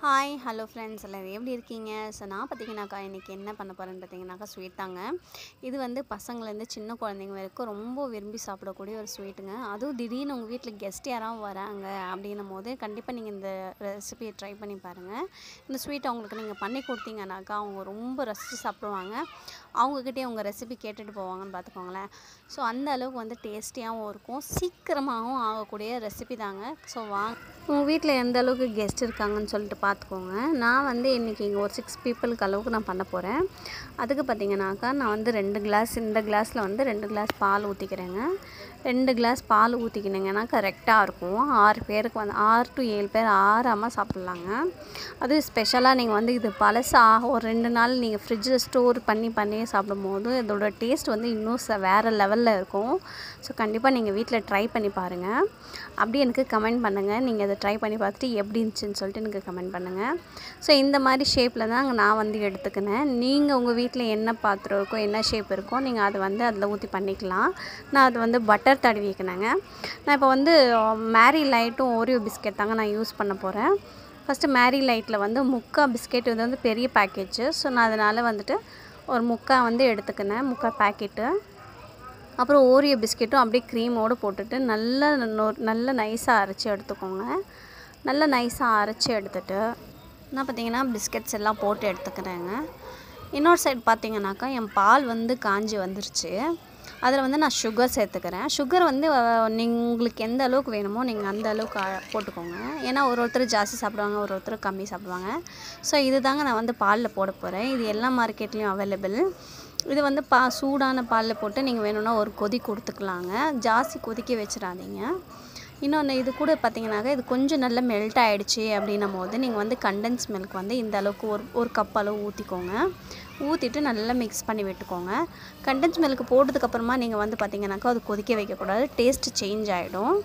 hi hello friends எல்லோரும் எப்படி இருக்கீங்க ஸோ நான் பார்த்தீங்கன்னாக்கா இன்றைக்கி என்ன பண்ண போகிறேன்னு பார்த்தீங்கன்னாக்கா ஸ்வீட் தாங்க இது வந்து பசங்கள்லேருந்து சின்ன குழந்தைங்க வரைக்கும் ரொம்ப விரும்பி சாப்பிடக்கூடிய ஒரு ஸ்வீட்டுங்க அதுவும் திடீர்னு உங்கள் வீட்டில் கெஸ்ட் யாராவது வராங்க அப்படின்னும் போது கண்டிப்பாக நீங்கள் இந்த ரெசிபியை ட்ரை பண்ணி பாருங்கள் இந்த ஸ்வீட் அவங்களுக்கு நீங்கள் பண்ணி கொடுத்தீங்கன்னாக்கா அவங்க ரொம்ப ரசித்து சாப்பிடுவாங்க அவங்கக்கிட்டே உங்கள் ரெசிபி கேட்டுட்டு போவாங்கன்னு பார்த்துக்கோங்களேன் ஸோ அந்த அளவுக்கு வந்து டேஸ்டியாகவும் இருக்கும் சீக்கிரமாகவும் ஆகக்கூடிய ரெசிபி தாங்க ஸோ வாங்க உங்கள் வீட்டில் எந்த அளவுக்கு கெஸ்ட் இருக்காங்கன்னு சொல்லிட்டு பார்த்துக்கோங்க நான் வந்து இன்றைக்கி இங்கே ஒரு சிக்ஸ் பீப்புளுக்கு அளவுக்கு நான் பண்ண போகிறேன் அதுக்கு பார்த்தீங்கன்னாக்கா நான் வந்து ரெண்டு கிளாஸ் இந்த கிளாஸில் வந்து ரெண்டு கிளாஸ் பால் ஊற்றிக்கிறேங்க ரெண்டு கிளாஸ் பால் ஊற்றிக்கினீங்கன்னா கரெக்டாக இருக்கும் ஆறு பேருக்கு வந்து ஆறு டு ஏழு பேர் ஆறாமல் சாப்பிட்லாங்க அது ஸ்பெஷலாக நீங்கள் வந்து இது பழசாக ஒரு ரெண்டு நாள் நீங்கள் ஃப்ரிட்ஜில் ஸ்டோர் பண்ணி பண்ணி சாப்பிடும்போது இதோட டேஸ்ட் வந்து இன்னும் ச வேறு லெவலில் இருக்கும் ஸோ கண்டிப்பாக நீங்கள் வீட்டில் ட்ரை பண்ணி பாருங்கள் அப்படி எனக்கு கமெண்ட் பண்ணுங்கள் நீங்கள் அதை ட்ரை பண்ணி பார்த்துட்டு எப்படி இருந்துச்சுன்னு சொல்லிட்டு எனக்கு கமெண்ட் பண்ணுங்கள் ஸோ இந்த மாதிரி ஷேப்பில் தான் நான் வந்து எடுத்துக்கினேன் நீங்கள் உங்கள் வீட்டில் என்ன பாத்திரம் இருக்கோ என்ன ஷேப் இருக்கோ நீங்கள் அதை வந்து அதில் ஊற்றி பண்ணிக்கலாம் நான் அது வந்து பட்டர் தடவி வைக்கினேங்க நான் இப்போ வந்து மேரி லைட்டும் ஓரியோ பிஸ்கெட் தாங்க நான் யூஸ் பண்ண போகிறேன் ஃபஸ்ட்டு மேரி லைட்டில் வந்து முக்கா பிஸ்கெட் இது வந்து பெரிய பேக்கேஜு ஸோ நான் அதனால் வந்துட்டு ஒரு முக்கா வந்து எடுத்துக்கினேன் முக்கா பேக்கெட்டு அப்புறம் ஓரியோ பிஸ்கெட்டும் அப்படியே க்ரீமோடு போட்டுட்டு நல்லா நொ- நல்லா நைஸாக அரைச்சி எடுத்துக்கோங்க நல்லா நைஸாக அரைச்சி எடுத்துட்டு நான் பார்த்தீங்கன்னா பிஸ்கெட்ஸ் எல்லாம் போட்டு எடுத்துக்கிறேங்க இன்னொரு சைடு பார்த்தீங்கன்னாக்கா என் பால் வந்து காஞ்சி வந்துருச்சு அதில் வந்து நான் சுகர் சேர்த்துக்கிறேன் சுகர் வந்து நீங்கள் உங்களுக்கு எந்த அளவுக்கு வேணுமோ நீங்கள் அந்த அளவுக்கு அ- போட்டுக்கோங்க ஏன்னா ஒரு ஒருத்தர் ஜாஸ்தி சாப்பிடுவாங்க ஒரு ஒருத்தர் கம்மி சாப்பிடுவாங்க ஸோ இது தாங்க நான் வந்து பாலில் போட போகிறேன் இது எல்லா மார்க்கெட்லேயும் அவைலபிள் இது வந்து பா சூடான பாலில் போட்டு நீங்கள் வேணும்னா ஒரு கொதி கொடுத்துக்கலாங்க ஜாஸ்தி கொதிக்க வச்சிடாதீங்க இன்னொன்று இது கூட பார்த்தீங்கன்னாக்கா இது கொஞ்சம் நல்லா மெல்ட் ஆகிடுச்சு அப்படின்னும் போது நீங்கள் வந்து கண்டென்ஸ் மில்க் வந்து இந்த அளவுக்கு ஒரு ஒரு கப் அளவு ஊற்றிக்கோங்க ஊற்றிட்டு நல்லா மிக்ஸ் பண்ணி விட்டுக்கோங்க கண்டென்ஸ் மில்க் போட்டதுக்கப்புறமா நீங்கள் வந்து பார்த்தீங்கன்னாக்கா அது கொதிக்க வைக்கக்கூடாது டேஸ்ட் சேஞ்ச் ஆகிடும்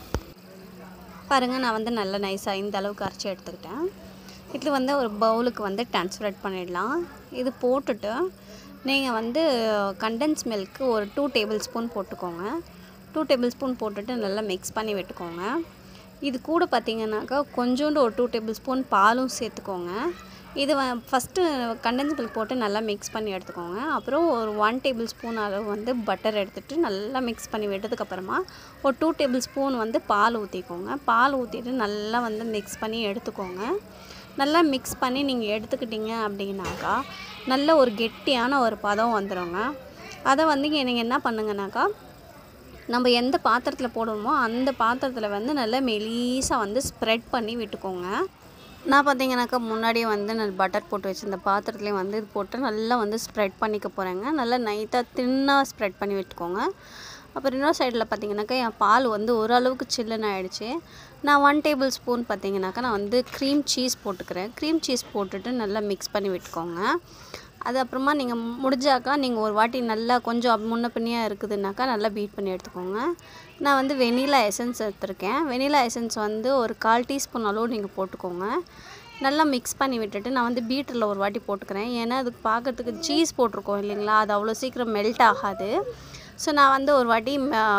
பாருங்கள் நான் வந்து நல்லா நைஸாக இந்த அளவுக்கு அரைச்சி எடுத்துக்கிட்டேன் இது வந்து ஒரு பவுலுக்கு வந்து ட்ரான்ஸ்ஃபர் பண்ணிடலாம் இது போட்டுட்டு நீங்கள் வந்து கண்டென்ஸ் மில்க்கு ஒரு டூ டேபிள் ஸ்பூன் போட்டுக்கோங்க டூ டேபிள் ஸ்பூன் போட்டுட்டு நல்லா மிக்ஸ் பண்ணி விட்டுக்கோங்க இது கூட பார்த்தீங்கன்னாக்கா கொஞ்சோண்டு ஒரு டூ டேபிள் ஸ்பூன் பாலும் சேர்த்துக்கோங்க இது வ ஃபஸ்ட்டு கண்டென்ஸ் மில்க் போட்டு நல்லா மிக்ஸ் பண்ணி எடுத்துக்கோங்க அப்புறம் ஒரு ஒன் டேபிள் ஸ்பூன் அளவு வந்து பட்டர் எடுத்துகிட்டு நல்லா மிக்ஸ் பண்ணி விட்டதுக்கப்புறமா ஒரு டூ டேபிள் ஸ்பூன் வந்து பால் ஊற்றிக்கோங்க பால் ஊற்றிட்டு நல்லா வந்து மிக்ஸ் பண்ணி எடுத்துக்கோங்க நல்லா மிக்ஸ் பண்ணி நீங்கள் எடுத்துக்கிட்டீங்க அப்படின்னாக்கா நல்ல ஒரு கெட்டியான ஒரு பதம் வந்துடுங்க அதை வந்து நீங்கள் என்ன பண்ணுங்கனாக்கா நம்ம எந்த பாத்திரத்தில் போடுவோமோ அந்த பாத்திரத்தில் வந்து நல்லா மெலீஸாக வந்து ஸ்ப்ரெட் பண்ணி விட்டுக்கோங்க நான் பார்த்தீங்கன்னாக்கா முன்னாடியே வந்து நான் பட்டர் போட்டு வச்சிருந்த பாத்திரத்துலேயும் வந்து இது போட்டு நல்லா வந்து ஸ்ப்ரெட் பண்ணிக்க போகிறேங்க நல்லா நைட்டாக தின்னாக ஸ்ப்ரெட் பண்ணி விட்டுக்கோங்க அப்புறம் இன்னொரு சைடில் பார்த்தீங்கன்னாக்கா என் பால் வந்து ஓரளவுக்கு சில்லுன்னு ஆயிடுச்சு நான் ஒன் டேபிள் ஸ்பூன் பார்த்தீங்கன்னாக்கா நான் வந்து க்ரீம் சீஸ் போட்டுக்கிறேன் க்ரீம் சீஸ் போட்டுட்டு நல்லா மிக்ஸ் பண்ணி விட்டுக்கோங்க அது அப்புறமா நீங்கள் முடிஞ்சாக்கா நீங்கள் ஒரு வாட்டி நல்லா கொஞ்சம் அப் முன்ன பின்னியாக இருக்குதுன்னாக்கா நல்லா பீட் பண்ணி எடுத்துக்கோங்க நான் வந்து வெனிலா எசன்ஸ் எடுத்திருக்கேன் வெனிலா எசன்ஸ் வந்து ஒரு கால் டீஸ்பூன் அளவு நீங்கள் போட்டுக்கோங்க நல்லா மிக்ஸ் பண்ணி விட்டுட்டு நான் வந்து பீட்டரில் ஒரு வாட்டி போட்டுக்கிறேன் ஏன்னா அதுக்கு பார்க்கறதுக்கு சீஸ் போட்டிருக்கோம் இல்லைங்களா அது அவ்வளோ சீக்கிரம் மெல்ட் ஆகாது ஸோ நான் வந்து ஒரு வாட்டி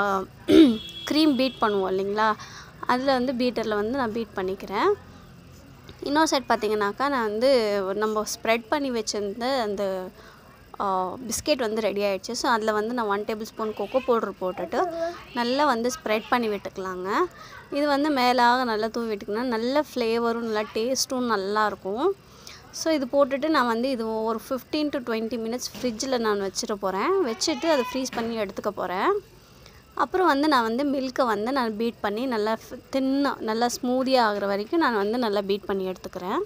க்ரீம் பீட் பண்ணுவோம் இல்லைங்களா அதில் வந்து பீட்டரில் வந்து நான் பீட் பண்ணிக்கிறேன் இன்னொரு சைட் பார்த்தீங்கன்னாக்கா நான் வந்து நம்ம ஸ்ப்ரெட் பண்ணி வச்சிருந்த அந்த பிஸ்கெட் வந்து ரெடி ஆயிடுச்சு ஸோ அதில் வந்து நான் one tablespoon cocoa powder போட்டுட்டு நல்லா வந்து ஸ்ப்ரெட் பண்ணி விட்டுக்கலாங்க இது வந்து மேலாக நல்லா தூவி விட்டுக்கினா நல்ல ஃப்ளேவரும் நல்லா டேஸ்ட்டும் நல்லாயிருக்கும் ஸோ இது போட்டுட்டு நான் வந்து இது ஒரு ஃபிஃப்டீன் டு டுவெண்ட்டி மினிட்ஸ் ஃப்ரிட்ஜில் நான் வச்சிட போகிறேன் வச்சுட்டு அதை ஃப்ரீஸ் பண்ணி எடுத்துக்க போகிறேன் அப்புறம் வந்து நான் வந்து மில்க்கை வந்து நான் பீட் பண்ணி நல்லா தின்னா நல்லா ஸ்மூதியாக ஆகுற வரைக்கும் நான் வந்து நல்லா பீட் பண்ணி எடுத்துக்கிறேன்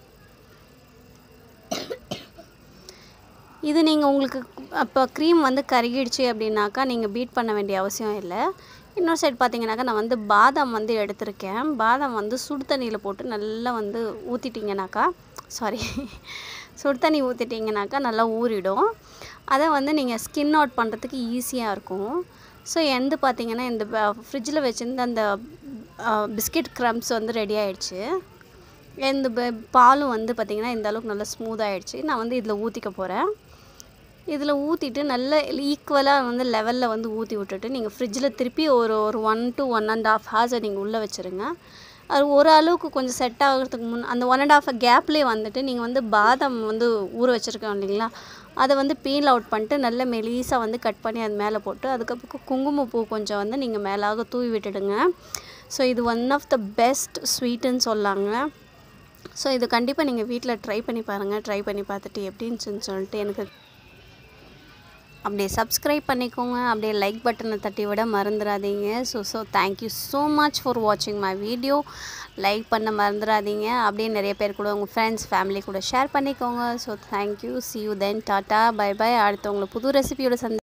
இது நீங்கள் உங்களுக்கு அப்போ க்ரீம் வந்து கருகிடுச்சு அப்படின்னாக்கா நீங்கள் பீட் பண்ண வேண்டிய அவசியம் இல்லை இன்னொரு சைடு பார்த்தீங்கன்னாக்கா நான் வந்து பாதாம் வந்து எடுத்திருக்கேன் பாதாம் வந்து சுடு தண்ணியில் போட்டு நல்லா வந்து ஊற்றிட்டிங்கனாக்கா சாரி சுடு தண்ணி ஊற்றிட்டிங்கனாக்கா நல்லா ஊறிடும் அதை வந்து நீங்கள் ஸ்கின் அவுட் பண்ணுறதுக்கு ஈஸியாக இருக்கும் ஸோ எந்த பார்த்தீங்கன்னா இந்த ஃப்ரிட்ஜில் வச்சுருந்த அந்த பிஸ்கெட் க்ரம்ஸ் வந்து ரெடி ஆயிடுச்சு இந்த ப- பாலும் வந்து பார்த்திங்கன்னா இந்த அளவுக்கு நல்லா ஸ்மூத் ஆயிடுச்சு நான் வந்து இதில் ஊற்றிக்க போகிறேன் இதில் ஊற்றிட்டு நல்ல ஈக்குவலாக வந்து லெவலில் வந்து ஊற்றி விட்டுட்டு நீங்கள் ஃப்ரிட்ஜில் திருப்பி ஒரு ஒரு one to one and half ஹவர்ஸை நீங்கள் உள்ளே வச்சுருங்க அது ஒரு அளவுக்கு கொஞ்சம் செட் ஆகிறதுக்கு முன் அந்த ஒன் அண்ட் ஆஃப் கேப்லேயே வந்துட்டு நீங்கள் வந்து பாதாம் வந்து ஊற வச்சுருக்கோம் இல்லைங்களா அதை வந்து பீல் அவுட் பண்ணிட்டு நல்ல மெலீஸாக வந்து கட் பண்ணி அது மேலே போட்டு அதுக்கப்புறம் குங்குமப்பூ கொஞ்சம் வந்து நீங்கள் மேலாக தூவி விட்டுடுங்க ஸோ இது ஒன் ஆஃப் த பெஸ்ட் ஸ்வீட்டுன்னு சொல்லாங்க ஸோ இது கண்டிப்பாக நீங்கள் வீட்டில் ட்ரை பண்ணி பாருங்கள் ட்ரை பண்ணி பார்த்துட்டு எப்படின்னு சொல்லிட்டு எனக்கு அப்படியே சப்ஸ்கிரைப் பண்ணிக்கோங்க அப்படியே லைக் பட்டனை தட்டி விட மறந்துடாதீங்க so so thank you so much for வாட்சிங் மை வீடியோ லைக் பண்ண மறந்துடாதீங்க அப்படியே நிறைய பேர் கூட உங்கள் ஃப்ரெண்ட்ஸ் ஃபேமிலி கூட ஷேர் பண்ணிக்கோங்க so thank you see you then tata bye bye அடுத்தவங்களை புது ரெசிபியோட சந்தி